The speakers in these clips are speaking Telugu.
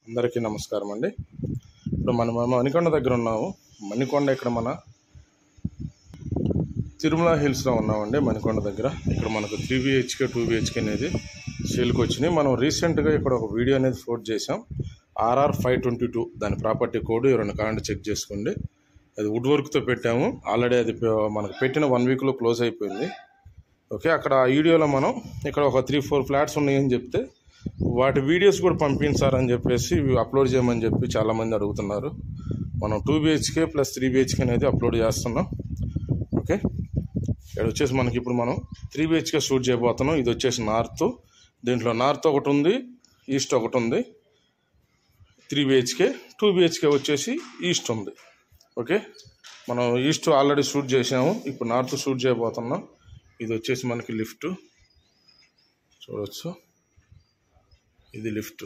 అందరికీ నమస్కారం అండి ఇప్పుడు మనం మనం మణికొండ దగ్గర ఉన్నాము మణికొండ ఇక్కడ మన తిరుమల హిల్స్లో ఉన్నామండి మణికొండ దగ్గర ఇక్కడ మనకు త్రీ బిహెచ్కే టూ బిహెచ్కే అనేది సేల్కి వచ్చినాయి మనం రీసెంట్గా ఇక్కడ ఒక వీడియో అనేది పోస్ట్ చేసాం ఆర్ఆర్ ఫైవ్ ట్వంటీ టూ దాని ప్రాపర్టీ కోడ్ ఎవరైనా కావాలంటే చెక్ చేసుకోండి అది వుడ్ వర్క్తో పెట్టాము ఆల్రెడీ అది పె- మనకు పెట్టిన వన్ వీక్లో క్లోజ్ అయిపోయింది ఓకే అక్కడ ఆ వీడియోలో మనం ఇక్కడ ఒక త్రీ ఫోర్ ఫ్లాట్స్ ఉన్నాయని చెప్తే వాటి వీడియోస్ కూడా పంపించారని చెప్పేసి ఇవి అప్లోడ్ చేయమని చెప్పి చాలామంది అడుగుతున్నారు మనం two BHK plus three BHK అనేది అప్లోడ్ చేస్తున్నాం ఓకే ఇక్కడ వచ్చేసి మనకి ఇప్పుడు మనం త్రీ బిహెచ్కే షూట్ చేయబోతున్నాం ఇది వచ్చేసి నార్త్ దీంట్లో నార్త్ ఒకటి ఉంది ఈస్ట్ ఒకటి ఉంది త్రీ బిహెచ్కే టూ బిహెచ్కే వచ్చేసి ఈస్ట్ ఉంది ఓకే మనం ఈస్ట్ ఆల్రెడీ షూట్ చేసాము ఇప్పుడు నార్త్ షూట్ చేయబోతున్నాం ఇది వచ్చేసి మనకి లిఫ్ట్ చూడవచ్చు ఇది లిఫ్ట్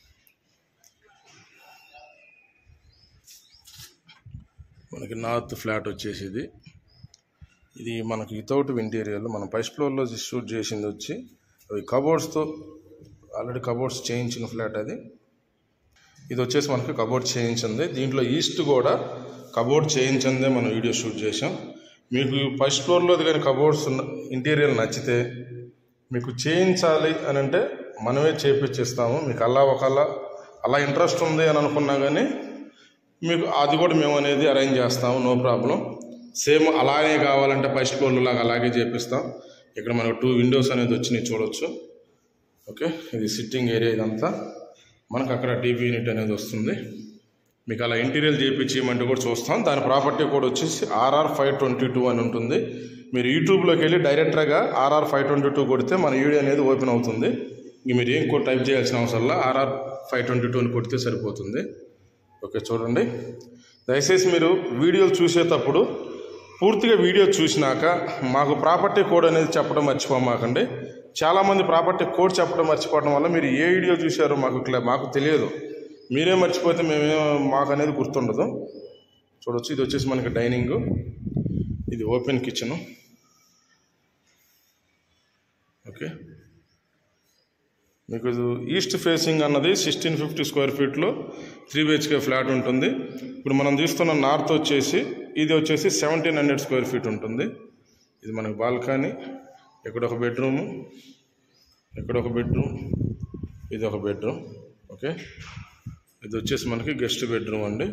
మనకి నార్త్ ఫ్లాట్ వచ్చేసి ఇది ఇది మనకి వితౌట్ ఇంటీరియర్ మనం ఫస్ట్ ఫ్లోర్లో షూట్ చేసింది వచ్చి అవి కబోర్డ్స్తో ఆల్రెడీ కబోర్డ్స్ చేయించిన ఫ్లాట్ అది ఇది వచ్చేసి మనకి కబోర్డ్ చేయించింది దీంట్లో ఈస్ట్ కూడా కబోర్డ్ చేయించిందే మనం వీడియో షూట్ చేసాం మీకు ఫస్ట్ ఫ్లోర్లో కానీ కబోర్డ్స్ ఇంటీరియర్ నచ్చితే మీకు చేయించాలి అని అంటే మనమే చేపించిస్తాము మీకు అలా ఒకలా అలా ఇంట్రెస్ట్ ఉంది అని అనుకున్నా కానీ మీకు అది కూడా మేము అనేది అరేంజ్ చేస్తాము నో ప్రాబ్లం సేమ్ అలాగే కావాలంటే ఫస్ట్ ఫ్లోర్లో లాగా అలాగే చేపిస్తాం ఇక్కడ మనకు టూ విండోస్ అనేది వచ్చినాయి చూడొచ్చు ఓకే ఇది సిట్టింగ్ ఏరియా ఇదంతా మనకు అక్కడ టీవీ యూనిట్ అనేది వస్తుంది మీకు అలా ఇంటీరియర్ చేయించేయమంటే కూడా చూస్తాం దాని ప్రాపర్టీ కూడా వచ్చేసి ఆర్ఆర్ ఫైవ్ ట్వంటీ టూ అని ఉంటుంది మీరు యూట్యూబ్లోకి వెళ్ళి డైరెక్ట్గా ఆర్ఆర్ ఫైవ్ ట్వంటీ టూ కొడితే మన వీడియో అనేది ఓపెన్ అవుతుంది ఇంక మీరు ఏం కూడా టైప్ చేయాల్సిన అవసరం లేదు ఆర్ఆర్ ఫైవ్ ట్వంటీ టూ అని కొడితే సరిపోతుంది ఓకే చూడండి దయచేసి మీరు వీడియోలు చూసేటప్పుడు పూర్తిగా వీడియో చూసినాక మాకు ప్రాపర్టీ కోడ్ అనేది చెప్పడం మర్చిపోమాకండి చాలామంది ప్రాపర్టీ కోడ్ చెప్పడం మర్చిపోవడం వల్ల మీరు ఏ వీడియో చూశారో మాకు క్లా- మాకు తెలియదు మీరే మర్చిపోతే మేమే మాకు అనేది గుర్తుండదు చూడొచ్చు ఇది వచ్చేసి మనకి డైనింగ్ ఇది ఓపెన్ కిచెన్ ఓకే మీకు ఇది ఈస్ట్ ఫేసింగ్ అన్నది సిక్స్టీన్ ఫిఫ్టీ స్క్వేర్ ఫీట్లో త్రీ బిహెచ్కే ఫ్లాట్ ఉంటుంది ఇప్పుడు మనం చూస్తున్న నార్త్ వచ్చేసి ఇది వచ్చేసి సెవెంటీన్ హండ్రెడ్ స్క్వేర్ ఫీట్ ఉంటుంది ఇది మనకి బాల్కనీ ఇక్కడ ఒక బెడ్రూము ఇక్కడ ఒక బెడ్రూమ్ ఇది ఒక బెడ్రూమ్ ఓకే ఇది వచ్చేసి మనకి గెస్ట్ బెడ్రూమ్ అండి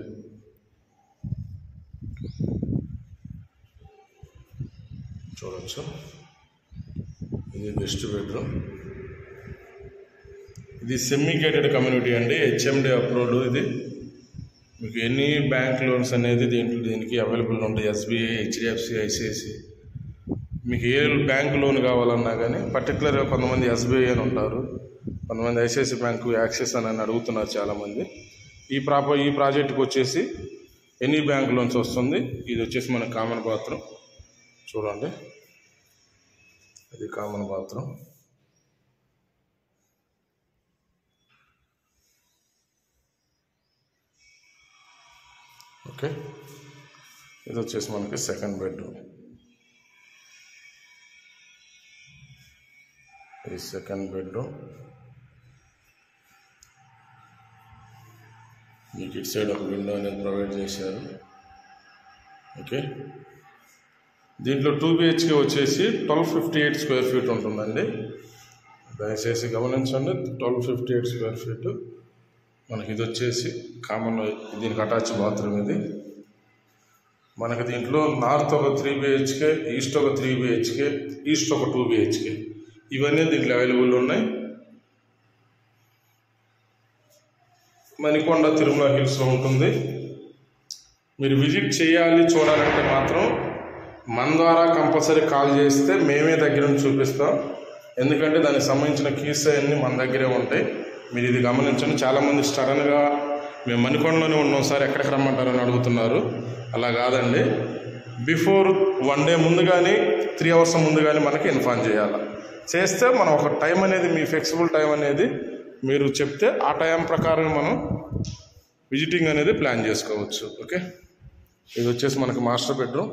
చూడవచ్చు ఇది గెస్ట్ బెడ్రూమ్ ఇది సెమీ గేటెడ్ కమ్యూనిటీ అండి హెచ్ఎండి అప్రూవ్డ్ ఇది మీకు ఎన్ని బ్యాంక్ లోన్స్ అనేది దీంట్లో దీనికి అవైలబుల్ ఉంటాయి ఎస్బీఐ హెచ్డిఎఫ్సి ఐసిఐసి మీకు ఏ బ్యాంక్ లోన్ కావాలన్నా కానీ పర్టికులర్గా కొంతమంది ఎస్బీఐ అని ఉంటారు కొంతమంది ఐసిఐసి బ్యాంకు యాక్సిస్ అని అని అడుగుతున్నారు చాలామంది ఈ ప్రాప ఈ ప్రాజెక్ట్కి వచ్చేసి ఎన్ని బ్యాంక్ లోన్స్ వస్తుంది ఇది వచ్చేసి మన కామన్ బాత్రూమ్ చూడండి ఇది కామన్ బాత్రూమ్ ఓకే ఇది వచ్చేసి మనకి సెకండ్ బెడ్రూమ్ ఇది సెకండ్ బెడ్రూమ్ మీకు ఇటు సైడ్ ఒక విండో అనేది ప్రొవైడ్ చేశారు ఓకే దీంట్లో టూ బిహెచ్కే వచ్చేసి twelve fifty eight square feet ఉంటుందండి దయచేసి గమనించండి twelve fifty eight square feet మనకి ఇది వచ్చేసి కామన్ దీనికి అటాచ్ బాత్రూమ్ ఇది మనకి దీంట్లో నార్త్ ఒక త్రీ బిహెచ్కే ఈస్ట్ ఒక త్రీ బిహెచ్కే ఈస్ట్ ఒక టూ బిహెచ్కే ఇవన్నీ దీంట్లో అవైలబుల్ ఉన్నాయి మణికొండ తిరుమల హిల్స్లో ఉంటుంది మీరు విజిట్ చేయాలి చూడాలంటే మాత్రం మన ద్వారా కంపల్సరీ కాల్ చేస్తే మేమే దగ్గర నుంచి చూపిస్తాం ఎందుకంటే దానికి సంబంధించిన కీస్ అన్నీ మన దగ్గరే ఉంటాయి మీరు ఇది గమనించండి చాలామంది సడన్గా మేము మణికొండలోనే ఉన్నాం సార్ ఎక్కడికి రమ్మంటారని అడుగుతున్నారు అలా కాదండి బిఫోర్ వన్ డే ముందు కానీ త్రీ అవర్స్ ముందు కానీ మనకి ఇన్ఫార్మ్ చేయాలి చేస్తే మనం ఒక టైం అనేది మీ ఫ్లెక్సిబుల్ టైం అనేది మీరు చెప్తే ఆ టైం ప్రకారం మనం విజిటింగ్ అనేది ప్లాన్ చేసుకోవచ్చు ఓకే ఇది వచ్చేసి మనకి మాస్టర్ బెడ్రూమ్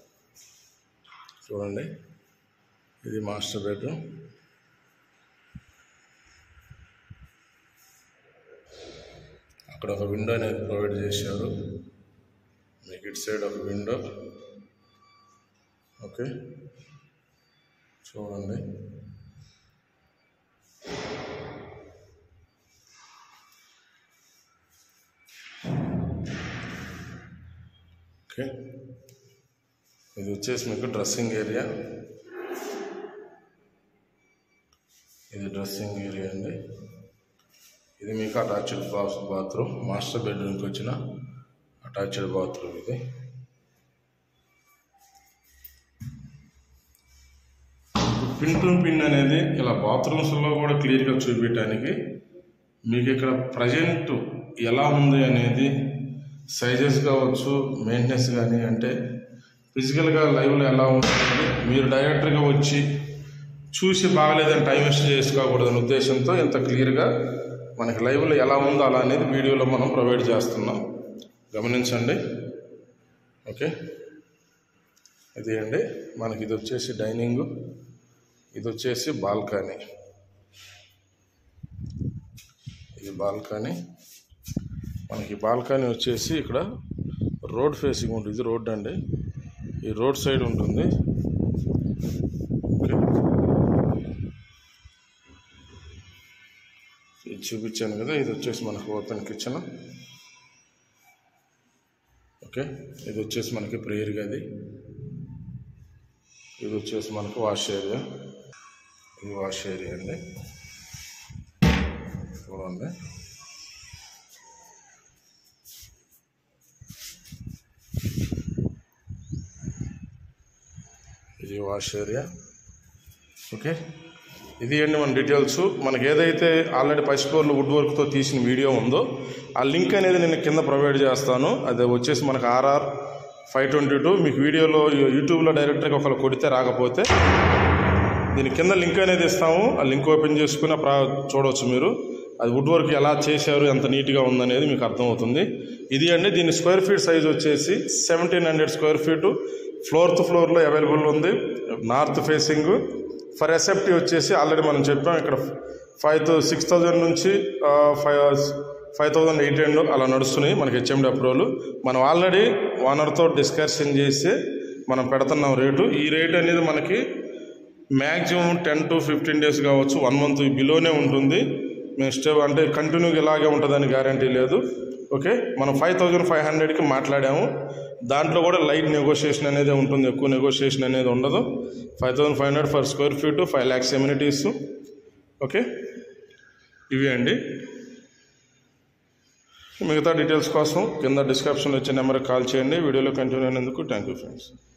చూడండి ఇది మాస్టర్ బెడ్రూమ్ అక్కడ ఒక విండో అనేది ప్రొవైడ్ చేశారు మీకు ఇటు సైడ్ ఒక విండో ఓకే చూడండి ఓకే ఇది వచ్చేసి మీకు డ్రెస్సింగ్ ఏరియా ఇది డ్రెస్సింగ్ ఏరియా అండి ఇది మీకు అటాచ్డ్ బాత్ బాత్రూమ్ మాస్టర్ బెడ్రూమ్కి వచ్చిన అటాచ్డ్ బాత్రూమ్ ఇది పిన్ టు పిన్ అనేది ఇలా బాత్రూమ్స్లో కూడా క్లియర్గా చూపించడానికి మీకు ఇక్కడ ప్రజెంట్ ఎలా ఉంది అనేది సైజెస్ కావచ్చు మెయింటెనెన్స్ కానీ అంటే ఫిజికల్గా లైవ్లో ఎలా ఉంటుంది మీరు డైరెక్ట్గా వచ్చి చూసి బాగలేదని టైం వేస్ట్ చేసుకోకూడదనే ఉద్దేశంతో ఇంత క్లియర్గా మనకి లైవ్లో ఎలా ఉందో అలా అనేది వీడియోలో మనం ప్రొవైడ్ చేస్తున్నాం గమనించండి ఓకే ఇది అండి మనకి ఇది వచ్చేసి డైనింగ్ ఇది వచ్చేసి బాల్కనీ ఇది బాల్కనీ మనకి బాల్కనీ వచ్చేసి ఇక్కడ రోడ్ ఫేసింగ్ ఉంటుంది ఇది రోడ్ అండి ఈ రోడ్ సైడ్ ఉంటుంది ఓకే ఇది చూపించాను కదా ఇది వచ్చేసి మనకు ఓపెన్ కిచెన్ ఓకే ఇది వచ్చేసి మనకి ప్రేయర్ గది ఇది వచ్చేసి మనకు వాష్ ఏరియా ఇది వాష్ ఏరియా అండి చూడండి ఇది వాష్ ఏరియా ఓకే ఇది అండి మన డీటెయిల్స్ మనకి ఏదైతే ఆల్రెడీ ఫస్ట్ ఫ్లోర్లో వుడ్ వర్క్తో తీసిన వీడియో ఉందో ఆ లింక్ అనేది నేను కింద ప్రొవైడ్ చేస్తాను అది వచ్చేసి మనకు ఆర్ఆర్ ఫైవ్ ట్వంటీ టూ మీకు వీడియోలో యూట్యూబ్లో డైరెక్ట్గా ఒకళ్ళు కొడితే రాకపోతే దీని కింద లింక్ అనేది ఇస్తాము ఆ లింక్ ఓపెన్ చేసుకుని ప్రా చూడవచ్చు మీరు అది వుడ్ వర్క్ ఎలా చేశారు ఎంత నీట్గా ఉందనేది మీకు అర్థమవుతుంది ఇది అండి దీని స్క్వేర్ ఫీట్ సైజ్ వచ్చేసి seventeen hundred square feet floor to ఫ్లోర్లో అవైలబుల్ ఉంది నార్త్ ఫేసింగ్ ఫర్ ఎసెప్టీ వచ్చేసి ఆల్రెడీ మనం చెప్పాం ఇక్కడ ఫైవ్ థౌ సిక్స్ థౌజండ్ నుంచి five five thousand eight hundred అలా నడుస్తున్నాయి మనకి హెచ్ఎండి అప్రూవల్ మనం ఆల్రెడీ ఓనర్తో డిస్కషన్ చేసి మనం పెడుతున్నాం రేటు ఈ రేట్ అనేది మనకి maximum ten to fifteen days కావచ్చు వన్ మంత్ బిలోనే ఉంటుంది మేము స్టే అంటే కంటిన్యూగా ఇలాగే ఉంటుందని గ్యారంటీ లేదు ఓకే మనం ఫైవ్ థౌజండ్ ఫైవ్ హండ్రెడ్కి మాట్లాడాము దాంట్లో కూడా లైట్ నెగోషియేషన్ అనేది ఉంటుంది ఎక్కువ నెగోషియేషన్ అనేది ఉండదు five thousand five hundred for square feet five lakhs amenities okay ఇవి అండి మిగతా డీటెయిల్స్ కోసం కింద డిస్క్రిప్షన్లో వచ్చే నెంబర్కి కాల్ చేయండి వీడియోలో కంటిన్యూ అయినందుకు థ్యాంక్ యూ ఫ్రెండ్స్